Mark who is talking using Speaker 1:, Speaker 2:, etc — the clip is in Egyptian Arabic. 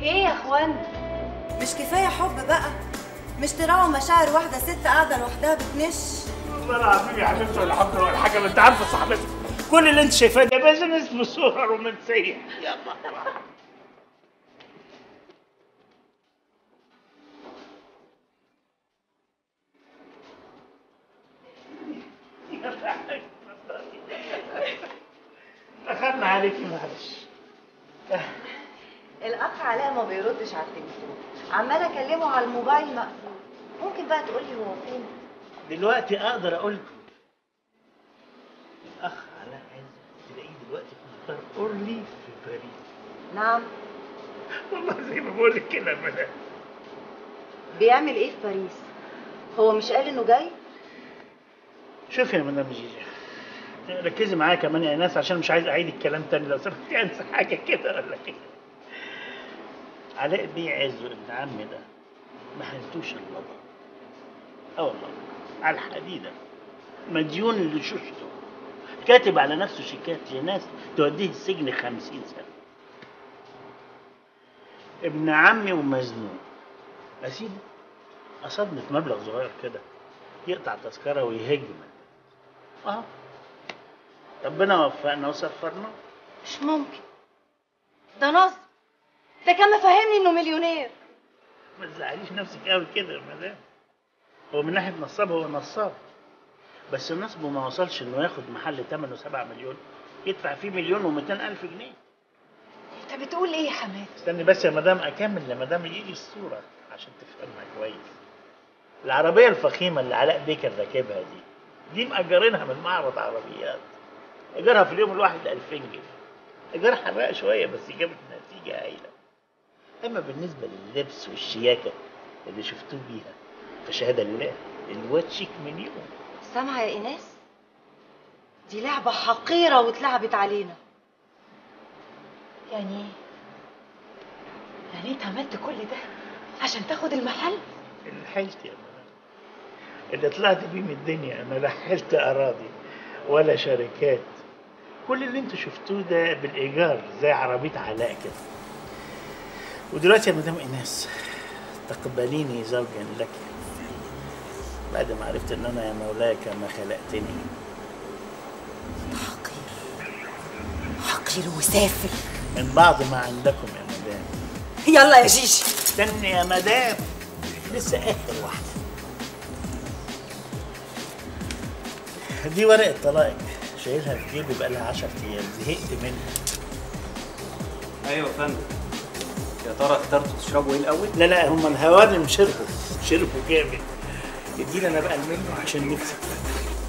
Speaker 1: ايه يا اخوان
Speaker 2: مش كفايه حب بقى مش تراعوا مشاعر واحده ست قاعده لوحدها بتنش
Speaker 3: والله العظيم يا حبيبتي ولا حب ولا حاجه ما انت عارفه صاحبتك كل اللي انت شايفاه ده بيزنس بصوره رومانسيه يلا دخلنا عليكي معلش
Speaker 2: الاخ علاء ما بيردش على التليفون عماله اكلمه على الموبايل مقفول ممكن بقى تقول لي هو فين
Speaker 3: دلوقتي اقدر اقول لكم الاخ علاء عز تلاقيه دلوقتي في مطار اورلي في باريس
Speaker 2: نعم
Speaker 3: والله زي ما بقول لك كده يا مدام
Speaker 2: بيعمل ايه في باريس هو مش قال انه جاي
Speaker 3: شوفي يا مدام جيجي ركزي معايا كمان يا ناس عشان مش عايز اعيد الكلام تاني لو سمحتي انسى حاجه كده ولا كده علاء بيه عزه ابن عمي ده ما حلتوش اللبا اه والله على الحديده مديون لشوشته كاتب على نفسه شيكات لناس توديه السجن خمسين سنه ابن عمي ومزنوق اسيبه قصدني في مبلغ صغير كده يقطع تذكره ويهجم اه ربنا وفقنا وسفرنا
Speaker 2: مش ممكن ده نصب ده كان مفهمني انه مليونير
Speaker 3: ما تزعليش نفسك قوي كده يا مدام هو من ناحيه نصاب هو نصاب بس نصبه ما وصلش انه ياخد محل ثمنه 7 مليون يدفع فيه مليون و200 الف جنيه
Speaker 2: انت بتقول ايه يا حماد
Speaker 3: استني بس يا مدام اكمل لمدام يجي الصوره عشان تفهمها كويس العربيه الفخيمه اللي علاء بيكر راكبها دي دي مأجرينها من معرض عربيات ايجارها في اليوم الواحد 2000 جنيه ايجار حراق شويه بس جابت نتيجه هايله اما بالنسبه لللبس والشياكه اللي شفتوه بيها فشهاده لله الواد شيك مليون
Speaker 2: سامعه يا ايناس دي لعبه حقيره واتلعبت علينا يعني ايه يعني انت عملت كل ده عشان تاخد المحل
Speaker 3: اللي حلت يا مدام اللي طلعت بيه من الدنيا انا لا حلت اراضي ولا شركات كل اللي انتوا شفتوه ده بالايجار زي عربيه علاء كده ودلوقتي يا مدام ايناس تقبليني زوجا لك بعد ما عرفت ان انا يا مولاي كما خلقتني
Speaker 2: حقير حقير وسافل
Speaker 3: من بعض ما عندكم يا مدام
Speaker 2: يلا يا جيجي
Speaker 3: استني يا مدام لسه اخر واحده دي ورقه طلاق شايلها في جيبي بقالها 10 ايام زهقت منها
Speaker 4: ايوه يا فندم يا ترى اخترتوا تشربوا ايه الاول؟
Speaker 3: لا لا هم الهوادم شربوا شربوا جامد ادينا انا بقى المنيو عشان نفسي